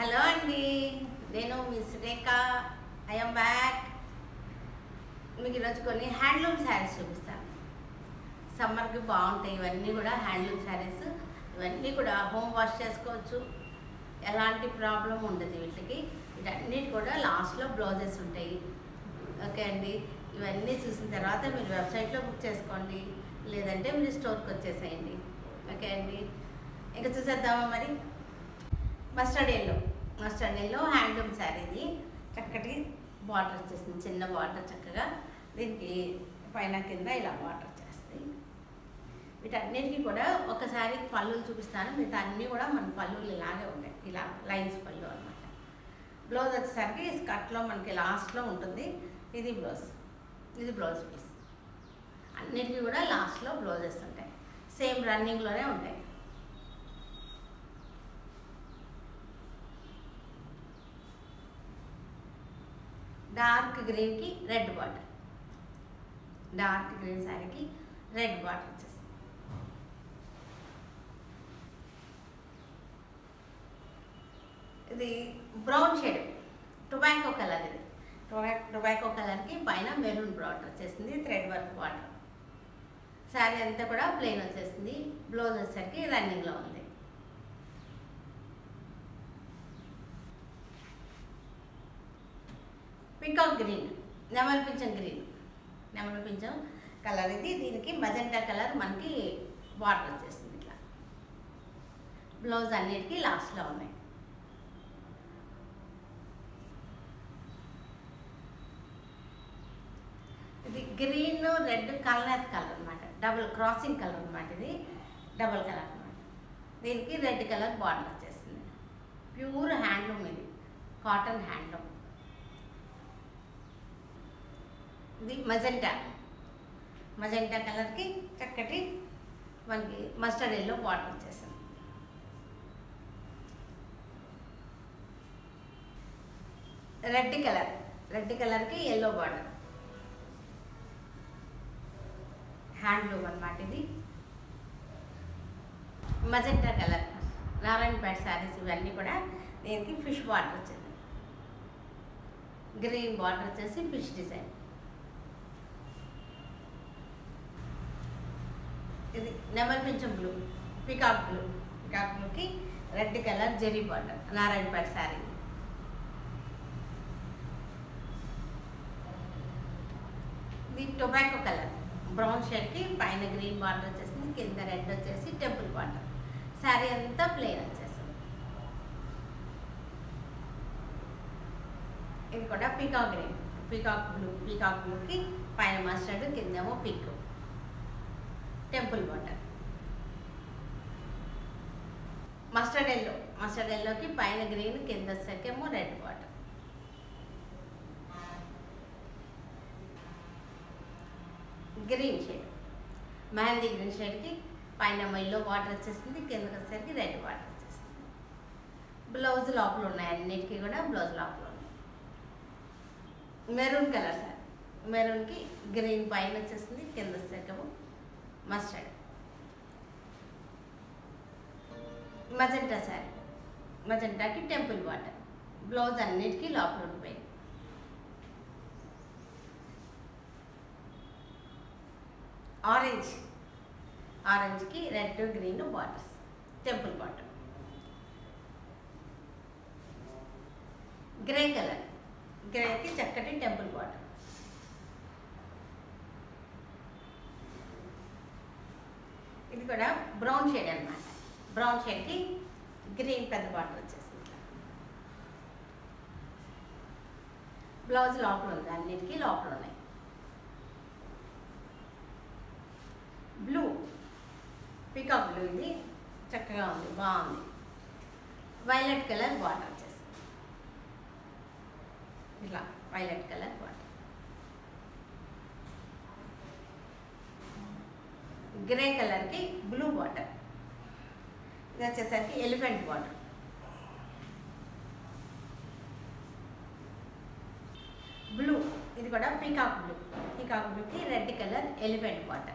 hello అండి నేను మీ Surekha I'm back మీకు ఈరోజు కొన్ని హ్యాండ్లూమ్ శారీస్ చూపిస్తాను సమ్మర్కి బాగుంటాయి ఇవన్నీ కూడా హ్యాండ్లూమ్ శారీస్ ఇవన్నీ కూడా హోమ్ వాష్ చేసుకోవచ్చు ఎలాంటి ప్రాబ్లం ఉండదు వీటికి వీటన్నిటి కూడా లాస్ట్లో బ్లౌజెస్ ఉంటాయి ఓకే అండి ఇవన్నీ చూసిన తర్వాత మీరు వెబ్సైట్లో బుక్ చేసుకోండి లేదంటే మీరు స్టోర్కి వచ్చేసేయండి ఓకే అండి ఇంకా చూసేద్దామా మరి mustard yellow mustard yellow handloom sari ఇది చక్కటి బార్డర్ వచ్చేసింది చిన్న బార్డర్ చక్కగా దీనికి పైన కింద ఇలా బార్డర్ వచ్చేస్తాయి వీటన్నిటికీ కూడా ఒకసారి పళ్ళులు చూపిస్తాను మిగతా అన్నీ కూడా మన పళ్ళులు ఇలాగే ఉంటాయి ఇలా లైన్స్ పళ్ళు అనమాట బ్లౌజ్ వచ్చేసరికి స్కర్ట్లో మనకి లాస్ట్లో ఉంటుంది ఇది బ్లౌజ్ ఇది బ్లౌజ్ పీస్ అన్నిటికీ కూడా లాస్ట్లో బ్లౌజెస్ ఉంటాయి సేమ్ రన్నింగ్లోనే ఉంటాయి డార్క్ గ్రీన్కి రెడ్ బార్డర్ డార్క్ గ్రీన్ శారీకి రెడ్ బార్డర్ వచ్చేస్తుంది ఇది బ్రౌన్ షేడ్ టొబాకో కలర్ ఇది టొబాకో టొబాకో కలర్కి పైన మెరూన్ బార్డర్ వచ్చేసింది థ్రెడ్ వర్క్ బార్డర్ శారీ అంతా కూడా ప్లెయిన్ వచ్చేసింది బ్లౌజ్ వచ్చేసరికి రన్నింగ్లో ఉంది పికాక్ గ్రీన్ నెమలి పింఛం గ్రీన్ నెమలి పింఛం కలర్ ఇది దీనికి మజెంటా కలర్ మనకి బార్డర్ వచ్చేసింది ఇట్లా బ్లౌజ్ అన్నిటికీ లాస్ట్లో ఉన్నాయి ఇది గ్రీన్ రెడ్ కలర్ కలర్ అనమాట డబుల్ క్రాసింగ్ కలర్ అనమాట ఇది డబుల్ కలర్ అనమాట దీనికి రెడ్ కలర్ బార్డర్ వచ్చేసింది ప్యూర్ హ్యాండ్లూమ్ ఇది కాటన్ హ్యాండ్లూమ్ ఇది మజెంటా మజెంటా కలర్కి చక్కటి మనకి మస్టర్డ్ ఎల్లో బార్డర్ వచ్చేసింది రెడ్ కలర్ రెడ్ కలర్కి ఎల్లో బార్డర్ హ్యాండ్లూమ్ అనమాట ఇది మజెంటా కలర్ నారాయణపేట శారీస్ ఇవన్నీ కూడా దీనికి ఫిష్ బార్డర్ వచ్చింది గ్రీన్ బార్డర్ వచ్చేసి ఫిష్ డిజైన్ ఇది నెమల్ పింఛం బ్లూ పికాక్ బ్లూ పికాక్ బ్లూకి red colour zari border Narayanpet sari ఇది టొబాకో కలర్ బ్రౌన్ షర్ట్కి పైన గ్రీన్ బార్డర్ వచ్చేసింది కింద రెడ్ వచ్చేసి టెంపుల్ బార్డర్ శారీ అంతా ప్లెయిన్ వచ్చేసింది ఇది కూడా peacock green peacock blue peacock బ్లూకి పైన మస్టర్డ్ కిందేమో పిక్ temple border mustard yellow mustard ఎల్లోకి పైన గ్రీన్ కింద వచ్చేకేమో red border green shade mehndi green షేడ్కి పైన ఎల్లో వాటర్ వచ్చేసింది కిందకి వచ్చేసరికి రెడ్ వాటర్ వచ్చేసింది బ్లౌజ్ లోపల ఉన్నాయి అన్నిటికీ కూడా బ్లౌజ్ లోపల ఉన్నాయి మెరూన్ కలర్ సార్ మెరూన్కి గ్రీన్ పైన వచ్చేసింది కింద వచ్చేకేమో మస్టర్డ్ మజెంటా సారీ మజెంటాకి టెంపుల్ వాటర్ బ్లౌజ్ అన్నిటికీ లోపల ఉండిపోయి ఆరెంజ్ ఆరెంజ్కి red green borders temple border grey colour గ్రేకి చక్కటి టెంపుల్ బార్డర్ ఇది కూడా బ్రౌన్ షేడ్ అనమాట బ్రౌన్ షేడ్కి గ్రీన్ పెద్ద బార్డర్ వచ్చేసింది బ్లౌజ్ లోపల ఉంది అన్నిటికీ లోపల ఉన్నాయి బ్లూ పికాక్ బ్లూ ఇది చక్కగా ఉంది బాగుంది వైలెట్ కలర్ బార్డర్ వచ్చేసింది ఇలా వైలెట్ కలర్ బార్డర్ గ్రే కలర్కి బ్లూ బార్డర్ ఇది వచ్చేసరికి ఎలిఫెంట్ బార్డర్ బ్లూ ఇది కూడా పీకాక్ బ్లూ పీకాక్ బ్లూకి రెడ్ కలర్ ఎలిఫెంట్ బార్డర్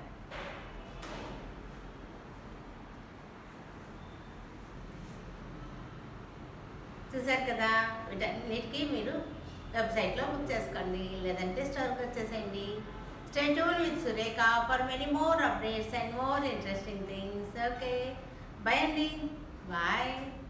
చూసారు కదా వీటన్నిటికీ మీరు వెబ్సైట్లో బుక్ చేసుకోండి లేదంటే స్టోర్కి వచ్చేసేయండి stay tune with Surekha for many more updates and more interesting things okay bye అండి బాయ్